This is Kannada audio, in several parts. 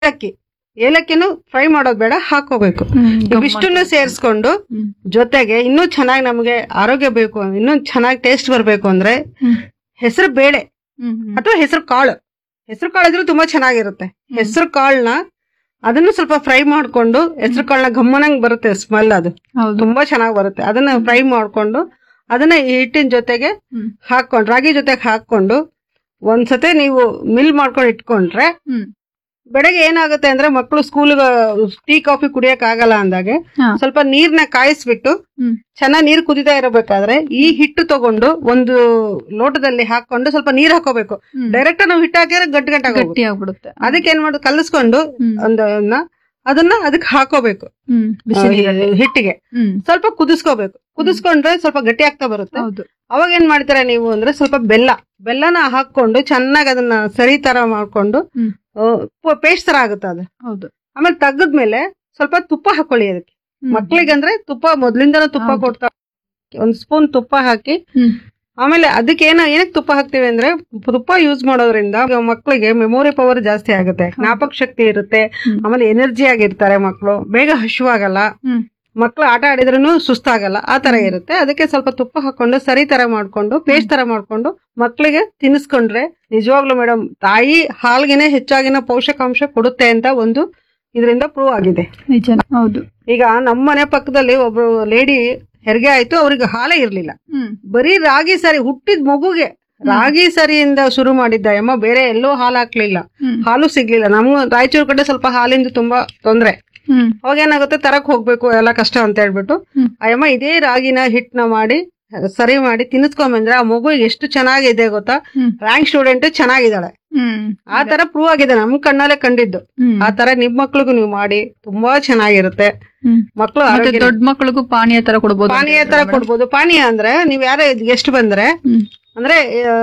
ಏಲಕ್ಕಿ ಏಲಕ್ಕಿನೂ ಫ್ರೈ ಮಾಡೋದ್ ಬೇಡ ಹಾಕೋಬೇಕು ಇವಿಷ್ಟನ್ನು ಸೇರಿಸ್ಕೊಂಡು ಹ್ಮ್. ಜೊತೆಗೆ ಇನ್ನೂ ಚೆನ್ನಾಗಿ ನಮಗೆ ಆರೋಗ್ಯ ಬೇಕು ಇನ್ನೂ ಚೆನ್ನಾಗಿ ಟೇಸ್ಟ್ ಬರಬೇಕು ಅಂದ್ರೆ ಹ್ಮ್. ಹೆಸರು ಬೇಳೆ ಹ್ಮ್, ಹ್ಮ್. ಅಥವಾ ಹೆಸರು ಕಾಳು ಹೆಸರು ಕಾಳು ಇದ್ರೂ ತುಂಬಾ ಚೆನ್ನಾಗಿರುತ್ತೆ ಹೆಸರು ಕಾಳನ್ನ ಅದನ್ನು ಸ್ವಲ್ಪ ಫ್ರೈ ಮಾಡ್ಕೊಂಡು ಹೆಸರು ಕಾಳನ್ನ ಗಮ್ಮನಂಗ್ ಬರುತ್ತೆ ಸ್ಮೆಲ್ ಅದು ಹೌದು ತುಂಬಾ ಚೆನ್ನಾಗಿ ಬರುತ್ತೆ ಅದನ್ನ ಫ್ರೈ ಮಾಡ್ಕೊಂಡು ಅದನ್ನ ಈ ಹಿಟ್ಟಿನ ಜೊತೆಗೆ ಹ್ಮ್. ಹಾಕೊಂಡು ರಾಗಿ ಜೊತೆಗೆ ಹಾಕೊಂಡು ಒಂದ್ಸತಿ ನೀವು ಮಿಲ್ ಮಾಡ್ಕೊಂಡು ಇಟ್ಕೊಂಡ್ರೆ ಹ್ಮ್. ಬೆಳಗ್ಗೆ ಏನಾಗುತ್ತೆ ಅಂದ್ರೆ ಮಕ್ಕಳು ಸ್ಕೂಲ್ ಟೀ ಕಾಫಿ ಕುಡಿಯಕ್ ಆಗಲ್ಲ ಅಂದಾಗೆ ಹಾ. ಸ್ವಲ್ಪ ನೀರ್ನ ಕಾಯಿಸ್ಬಿಟ್ಟು ಹ್ಮ್. ಚೆನ್ನಾಗಿ ನೀರ್ ಕುದಿತಾ ಇರಬೇಕಾದ್ರೆ ಈ ಹಿಟ್ಟು ತಗೊಂಡು ಒಂದು ಲೋಟದಲ್ಲಿ ಹಾಕೊಂಡು ಸ್ವಲ್ಪ ನೀರ್ ಹಾಕೋಬೇಕು ಹ್ಮ್. ಡೈರೆಕ್ಟ್ ನಾವು ಹಿಟ್ಟು ಹಾಕಿದ್ರೆ ಗಟ್ಟಿ ಗಟ್ಟಿ ಗಟ್ಟಿ ಆಗ್ಬಿಡುತ್ತೆ ಅದಕ್ಕೆ ಏನ್ ಮಾಡೋದು ಕಲಿಸ್ಕೊಂಡು ಹ್ಮ್. ಒಂದನ್ನ ಅದನ್ನ ಅದಕ್ಕೆ ಹಾಕೋಬೇಕು ಹ್ಮ್. ಬಿಸಿ ನೀರಲ್ಲಿ. ಆ, ಹಿಟ್ಟಿಗೆ ಹ್ಮ್. ಸ್ವಲ್ಪ ಕುದಿಸ್ಕೋಬೇಕು ಕುದಿಸ್ಕೊಂಡ್ರೆ ಸ್ವಲ್ಪ ಗಟ್ಟಿ ಆಗ್ತಾ ಬರುತ್ತೆ ಹೌದು ಅವಾಗ ಏನ್ ಮಾಡ್ತೀರಾ ನೀವು ಅಂದ್ರೆ ಸ್ವಲ್ಪ ಬೆಲ್ಲ ಬೆಲ್ಲನ ಹಾಕೊಂಡು ಚೆನ್ನಾಗಿ ಅದನ್ನ ಸರಿ ತರ ಮಾಡ್ಕೊಂಡು ಹ್ಮ್. ಪೇಸ್ಟ್ ತರ ಆಗುತ್ತೆ ಅದು ಹೌದು ಆಮೇಲೆ ತೆಗೆದ್ಮೇಲೆ ಸ್ವಲ್ಪ ತುಪ್ಪ ಹಾಕೊಳ್ಳಿ ಅದಕ್ಕೆ ಹ್ಮ್. ಮಕ್ಳಿಗಂದ್ರೆ ತುಪ್ಪ ಮೊದ್ಲಿಂದನೂ ತುಪ್ಪ ಹೌದು. ಕೊಡ್ತಾ ಒಂದ್ ಸ್ಪೂನ್ ತುಪ್ಪ ಹಾಕಿ ಹ್ಮ್. ಆಮೇಲೆ ಅದಕ್ಕೆ ಏನ ಏನಕ್ಕೆ ತುಪ್ಪ ಹಾಕ್ತಿವಿ ಅಂದ್ರೆ ತುಪ್ಪ ಯೂಸ್ ಮಾಡೋದ್ರಿಂದ ಮಕ್ಕಳಿಗೆ ಮೆಮೊರಿ ಪವರ್ ಜಾಸ್ತಿ ಆಗುತ್ತೆ ಜ್ಞಾಪಕ ಶಕ್ತಿ ಇರುತ್ತೆ ಹ್ಮ್. ಆಮೇಲೆ ಎನರ್ಜಿ ಆಗಿರ್ತಾರೆ ಮಕ್ಕಳು ಬೇಗ ಹಶುವಾಗಲ್ಲ ಹ್ಮ್. ಮಕ್ಕಳು ಆಟ ಆಡಿದ್ರೂ ಸುಸ್ತಾಗಲ್ಲ ಆ ತರ ಇರುತ್ತೆ ಅದಕ್ಕೆ ಸ್ವಲ್ಪ ತುಪ್ಪ ಹಾಕೊಂಡು ಸರಿ ತರ ಮಾಡ್ಕೊಂಡು ಪೇಸ್ಟ್ ತರ ಮಾಡ್ಕೊಂಡು ಮಕ್ಕಳಿಗೆ ತಿನ್ನಿಸ್ಕೊಂಡ್ರೆ ನಿಜವಾಗ್ಲೂ ಮೇಡಮ್ ತಾಯಿ ಹಾಲ್ಗಿನೇ ಹೆಚ್ಚಾಗಿನ ಪೋಷಕಾಂಶ ಕೊಡುತ್ತೆ ಅಂತ ಒಂದು ಇದರಿಂದ ಪ್ರೂವ್ ಆಗಿದೆ ನಿಜ ಹೌದು ಈಗ ನಮ್ಮ ಮನೆ ಪಕ್ಕದಲ್ಲಿ ಒಬ್ರು ಲೇಡಿ ಹೆರಿಗೆ ಆಯ್ತು ಅವ್ರಿಗೆ ಹಾಲೇ ಇರ್ಲಿಲ್ಲ ಹ್ಮ್ ಬರೀ ರಾಗಿ ಸರಿ ಹುಟ್ಟಿದ ಮಗುಗೆ ರಾಗಿ ಸರಿಯಿಂದ ಶುರು ಮಾಡಿದ್ದ ಅಮ್ಮ ಬೇರೆ ಎಲ್ಲೂ ಹಾಲು ಹಾಕ್ಲಿಲ್ಲ ಹ್ಮ್. ಹಾಲು ಸಿಗ್ಲಿಲ್ಲ ನಮ್ಗೂ ರಾಯಚೂರು ಕಡೆ ಸ್ವಲ್ಪ ಹಾಲಿಂದ ತುಂಬಾ ತೊಂದ್ರೆ ಹ್ಮ್ ಅವಾಗ ಏನಾಗುತ್ತೆ ತರಕ್ ಹೋಗ್ಬೇಕು ಎಲ್ಲ ಕಷ್ಟ ಅಂತ ಹೇಳ್ಬಿಟ್ಟು ಹ್ಮ್. ಅಯ್ಯಮ್ಮ ಇದೇ ರಾಗಿನ ಹಿಟ್ನ ಮಾಡಿ ಸರಿ ಮಾಡಿ ತಿನ್ನಿಸ್ಕೊಂಬಂದ್ರೆ ಆ ಮಗು ಎಷ್ಟು ಚೆನ್ನಾಗಿದೆ ಗೊತ್ತಾ ಹ್ಮ್. ರ್ಯಾಂಕ್ ಸ್ಟೂಡೆಂಟ್ ಚೆನ್ನಾಗಿದ್ದಾಳೆ ಹ್ಮ್ ಆ ತರ ಪ್ರೂವ್ ಆಗಿದೆ ನಮ್ ಕಣ್ಣಲ್ಲೇ ಕಂಡಿದ್ದು ಹ್ಮ್. ಆ ತರ ನಿಮ್ ಮಕ್ಳಿಗೂ ನೀವು ಮಾಡಿ ತುಂಬಾ ಚೆನ್ನಾಗಿರುತ್ತೆ ಹ್ಮ್. ಮಕ್ಕಳು ಮತ್ತೆ ದೊಡ್ಡ ಮಕ್ಕಳಿಗೂ ಪಾನೀಯ ತರ ಕೊಡ್ಬೋದು ಪಾನೀಯ ತರ ಕೊಡ್ಬೋದು ಪಾನೀಯ ಅಂದ್ರೆ ನೀವ್ ಯಾರೇ ಗೆಸ್ಟ್ ಬಂದ್ರೆ ಹ್ಮ್. ಅಂದ್ರೆ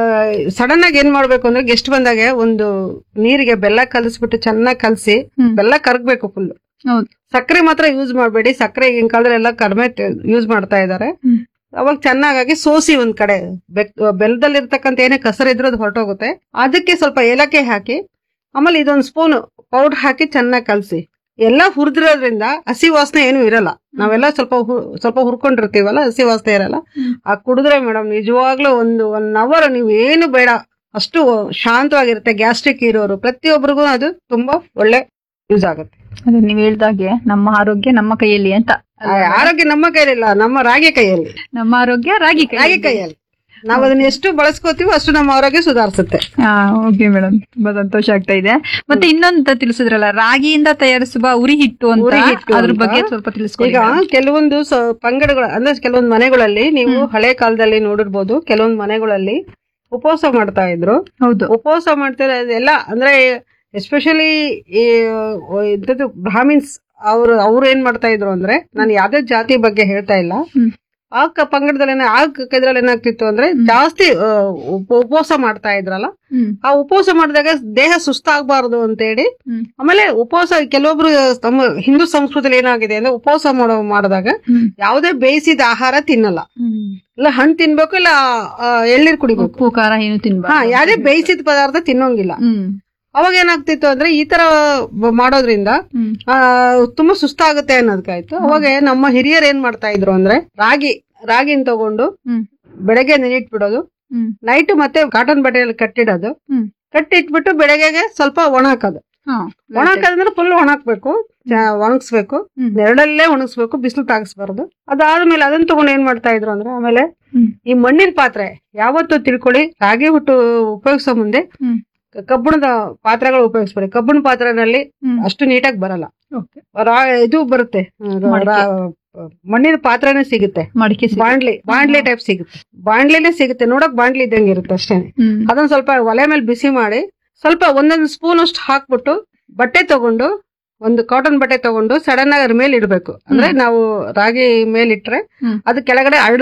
ಸಡನ್ ಆಗಿ ಏನ್ ಮಾಡ್ಬೇಕು ಅಂದ್ರೆ ಗೆಸ್ಟ್ ಬಂದಾಗ ಒಂದು ನೀರಿಗೆ ಬೆಲ್ಲ ಕಲಸ್ಬಿಟ್ಟು ಚೆನ್ನಾಗಿ ಕಲಸಿ ಹ್ಮ್. ಬೆಲ್ಲ ಕರಗ್ಬೇಕು ಫುಲ್ ಹೌದು ಸಕ್ಕರೆ ಮಾತ್ರ ಯೂಸ್ ಮಾಡಬೇಡಿ ಸಕ್ಕರೆ ಈಗಿನ ಕಾಲದಲ್ಲಿ ಎಲ್ಲ ಕಡಿಮೆ ಯೂಸ್ ಮಾಡ್ತಾ ಇದ್ದಾರೆ ಹ್ಮ್. ಅವಾಗ ಚೆನ್ನಾಗಿ ಸೋಸಿ ಒಂದ್ ಕಡೆ ಬೆಕ್- ಬೆಲ್ಲದಲ್ಲಿರ್ತಕ್ಕಂಥ ಏನೇ ಕಸರಿದ್ರು ಅದು ಹೊರಟೋಗುತ್ತೆ ಅದಕ್ಕೆ ಸ್ವಲ್ಪ ಏಲಕ್ಕಿ ಹಾಕಿ ಆಮೇಲೆ ಇದೊಂದ್ ಸ್ಪೂನ್ ಪೌಡರ್ ಹಾಕಿ ಚೆನ್ನಾಗಿ ಕಲಸಿ ಎಲ್ಲ ಹುರಿದಿರೋದ್ರಿಂದ ಹಸಿ ವಾಸನೆ ಏನು ಇರಲ್ಲ ನಾವೆಲ್ಲ ಸ್ವಲ್ಪ ಹು- ಸ್ವಲ್ಪ ಹುರ್ಕೊಂಡಿರ್ತೀವಲ್ಲ ಹಸಿ ವಾಸನೆ ಇರಲ್ಲ ಹ್ಮ್. ಆ ಕುಡಿದ್ರೆ ಮೇಡಮ್ ನಿಜವಾಗ್ಲೂ ಒಂದು ಒನ್ ಅವರ್ ನೀವು ಏನು ಬೇಡ ಅಷ್ಟು ಶಾಂತವಾಗಿರುತ್ತೆ ಗ್ಯಾಸ್ಟ್ರಿಕ್ ಇರೋರು ಪ್ರತಿಯೊಬ್ಬರಿಗೂ ಅದು ತುಂಬಾ ಒಳ್ಳೆ ಯೂಸ್ ಆಗುತ್ತೆ ಅದೇ ನೀವ್ ಹೇಳ್ದಾಗೆ ನಮ್ಮ ಆರೋಗ್ಯ ನಮ್ಮ ಕೈಯಲ್ಲಿ ಅಂತ ಆ, ಆರೋಗ್ಯ ನಮ್ಮ ಕೈಲಿಲ್ಲ ನಮ್ಮ ರಾಗಿ ಕೈಯಲ್ಲಿ ನಮ್ಮ ಆರೋಗ್ಯ ರಾಗಿ ಕೈ ರಾಗಿ ಕೈಯಲ್ಲಿ ನಾವು ಅದನ್ನ ಎಷ್ಟು ಬಳಸ್ಕೋತೀವೋ ಅಷ್ಟು ನಮ್ಮ ಆರೋಗ್ಯ ಸುಧಾರಿಸುತ್ತೆ ಓಕೆ ಮೇಡಮ್ ತುಂಬಾ ಸಂತೋಷ ಆಗ್ತಾ ಇದೆ ಮತ್ತೆ ಇನ್ನೊಂದು ತಿಳಿಸಿದ್ರಲ್ಲ ರಾಗಿಯಿಂದ ತಯಾರಿಸುವ ಉರಿ ಹಿಟ್ಟು ಅಂತ ಉರಿ ಹಿಟ್ಟು ಅದ್ರ ಅಂತ. ಬಗ್ಗೆ ಸ್ವಲ್ಪ ತಿಳಿಸ್ಕೊಡಿ ಈಗ ಕೆಲವೊಂದು ಸ- ಪಂಗಡಗಳು ಅಂದ್ರೆ ಕೆಲವೊಂದು ಮನೆಗಳಲ್ಲಿ ನೀವು ಹಳೆ ಕಾಲದಲ್ಲಿ ನೋಡಿರ್ಬೋದು ಕೆಲವೊಂದು ಮನೆಗಳಲ್ಲಿ ಉಪವಾಸ ಮಾಡ್ತಾ ಇದ್ರು ಹೌದು ಉಪವಾಸ ಮಾಡ್ತಾರೆ ಎಲ್ಲ ಅಂದ್ರೆ ಎಸ್ಪೆಷಲಿ ಈ ಇಂಥದ್ದು ಬ್ರಾಹ್ಮಿನ್ಸ್ ಅವ್ರು ಅವ್ರು ಏನ್ ಮಾಡ್ತಾ ಇದ್ರು ಅಂದ್ರೆ ನಾನು ಯಾವ್ದೇ ಜಾತಿ ಬಗ್ಗೆ ಹೇಳ್ತಾ ಇಲ್ಲ ಹ್ಮ್. ಆ ಕ- ಪಂಗಡದಲ್ಲಿ ಏನ- ಆ ಕ- ಇದ್ರಲ್ಲಿ ಏನಾಗ್ತಿತ್ತು ಅಂದ್ರೆ ಜಾಸ್ತಿ ಆ, ಉಪ- ಉಪವಾಸ ಮಾಡ್ತಾ ಇದ್ರಲ್ಲ ಹ್ಮ್ ಆ ಉಪವಾಸ ಮಾಡಿದಾಗ ದೇಹ ಸುಸ್ತಾಗಬಾರದು ಅಂತೇಳಿ ಹ್ಮ್. ಆಮೇಲೆ ಉಪವಾಸ ಕೆಲವೊಬ್ರು ತಮ್ಮ ಹಿಂದೂ ಸಂಸ್ಕೃತಿಯಲ್ಲಿ ಏನಾಗಿದೆ ಅಂದ್ರೆ ಉಪವಾಸ ಮಾಡೋ ಮಾಡಿದಾಗ ಹ್ಮ್. ಯಾವುದೇ ಬೇಯಿಸಿದ ಆಹಾರ ತಿನ್ನಲ್ಲ ಹ್ಮ್. ಇಲ್ಲ ಹಣ್ಣು ತಿನ್ಬೇಕು ಇಲ್ಲ ಆ, ಎಳ್ನೀರ್ ಕುಡಿಬೇಕು ಉಪ್ಪು ಖಾರ ಏನು ಹಾ ತಿನ್ಬಾರ್ದು ಯಾವುದೇ ಬೇಯಿಸಿದ ಪದಾರ್ಥ ತಿನ್ನೋಂಗಿಲ್ಲ ಹ್ಮ್ ಅವಾಗ ಏನಾಗ್ತಿತ್ತು ಅಂದ್ರೆ ಈ ತರ ಬ- ಮಾಡೋದ್ರಿಂದ ಹ್ಮ್ ಆ, ತುಂಬಾ ಸುಸ್ತಾಗುತ್ತೆ ಅನ್ನೋದಕ್ಕಾಯ್ತು ಅವಾಗ ನಮ್ಮ ಹಿರಿಯರು ಏನ್ ಮಾಡ್ತಾ ಇದ್ರು ಅಂದ್ರೆ ರಾಗಿ ರಾಗಿನ ತಗೊಂಡು ಹ್ಮ್ ಬೆಳಗ್ಗೆ ನೆನಿಟ್ಬಿಡೋದು ಹ್ಮ್ ನೈಟ್ ಮತ್ತೆ ಕಾಟನ್ ಬಟ್ಟೆಯಲ್ಲಿ ಕಟ್ಟಿಡೋದು ಹ್ಮ್ ಕಟ್ಟಿಟ್ಬಿಟ್ಟು ಬೆಳಗ್ಗೆಗೆ ಸ್ವಲ್ಪ ಒಣ ಹಾಕೋದು ಹಾ ಒಣ ಹಾಕೋದಂದ್ರೆ ಫುಲ್ ಒಣಹಾಕ್ಬೇಕು ಒಣಗಿಸ್ಬೇಕು ಹ್ಮ್. ನೆರಳಲ್ಲೇ ಒಣಗಿಸ್ಬೇಕು ಬಿಸಿಲು ತಾಗಿಸ್ಬಾರ್ದು ಅದಾದ್ಮೇಲೆ ಅದನ್ನ ತಗೊಂಡು ಏನ್ ಮಾಡ್ತಾ ಇದ್ರು ಅಂದ್ರೆ ಆಮೇಲೆ ಹ್ಮ್. ಈ ಮಣ್ಣಿನ ಪಾತ್ರೆ ಯಾವತ್ತೂ ತಿಳ್ಕೊಳ್ಳಿ ರಾಗಿ ಹುಟ್ಟು ಉಪಯೋಗಿಸೋ ಮುಂದೆ ಹ್ಮ್ ಕಬ್ಬಿಣದ ಪಾತ್ರೆಗಳು ಉಪಯೋಗಿಸ್ಬೇಡಿ ಕಬ್ಬಿಣ ಪಾತ್ರೆನಲ್ಲಿ ಹ್ಮ್ ಅಷ್ಟು ನೀಟಾಗಿ ಬರಲ್ಲ ಓಕೆ ರಾ- ಇದು ಬರುತ್ತೆ ರ- ಮಡಿಕೆ. ರಾ- ಮಣ್ಣಿನ ಪಾತ್ರೆನೇ ಸಿಗುತ್ತೆ ಮಡಿಕೆ ಸಿಗುತ್ತೆ. ಬಾಂಡ್ಲಿ ಬಾಂಡ್ಲಿ ಟೈಪ್ ಸಿಗುತ್ತೆ ಬಾಂಡ್ಲಿನೇ ಸಿಗುತ್ತೆ ನೋಡಕ್ ಬಾಂಡ್ಲಿ ಇದ್ದಂಗೆ ಇರುತ್ತೆ ಅಷ್ಟೇ ಹ್ಮ್ ಅದನ್ನ ಸ್ವಲ್ಪ ಒಲೆ ಮೇಲೆ ಬಿಸಿ ಮಾಡಿ ಸ್ವಲ್ಪ ಒಂದೊಂದು ಸ್ಪೂನ್ ಅಷ್ಟು ಹಾಕ್ಬಿಟ್ಟು ಬಟ್ಟೆ ತಗೊಂಡು ಒಂದು ಕಾಟನ್ ಬಟ್ಟೆ ತಗೊಂಡು ಸಡನ್ ಆಗಿ ಅದ್ರ ಮೇಲೆ ಇಡಬೇಕು ಅಂದ್ರೆ ನಾವು ರಾಗಿ ಮೇಲಿಟ್ರೆ ಹ್ಮ್. ಅದು ಕೆಳಗಡೆ ಅರಳುತ್ತೆ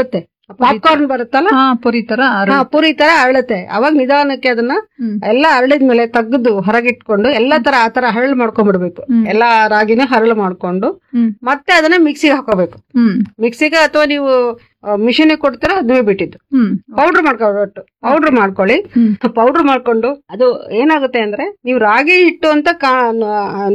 ಪಾಪ್ಕಾರ್ನ್ ಬರುತ್ತಲ್ಲ ಹಾ ಪುರಿ ತರ ಅರಳು. ಹಾ ಪೂರಿ ತರ ಅರಳುತ್ತೆ ಅವಾಗ ನಿಧಾನಕ್ಕೆ ಅದನ್ನ ಹ್ಮ್. ಎಲ್ಲ ಹರಳಿದ್ಮೇಲೆ ತೆಗೆದು ಹೊರಗಿಟ್ಕೊಂಡು ಎಲ್ಲಾ ತರ ಆ ತರ ಹರಳು ಮಾಡ್ಕೊಂಡ್ಬಿಡ್ಬೇಕು ಹ್ಮ್. ಎಲ್ಲಾ ರಾಗಿನ ಹರಳು ಮಾಡ್ಕೊಂಡು ಹ್ಮ್. ಮತ್ತೆ ಅದನ್ನ ಮಿಕ್ಸಿಗೆ ಹಾಕೋಬೇಕು ಹ್ಮ್ ಮಿಕ್ಸಿಗೆ ಅಥವಾ ನೀವು ಮಿಷಿನ್ ಕೊಡ್ತೀರಾ ಅದನ್ನೇ ಬಿಟ್ಟಿದ್ದು ಹ್ಮ್ ಪೌಡರ್ ಮಾಡ್ಕೊಬಿಟ್ಟು ಪೌಡರ್ ಮಾಡ್ಕೊಳ್ಳಿ ಹ್ಮ್. ಪೌಡರ್ ಮಾಡ್ಕೊಂಡು ಅದು ಏನಾಗುತ್ತೆ ಅಂದ್ರೆ ನೀವು ರಾಗಿ ಹಿಟ್ಟು ಅಂತ ಕಾ-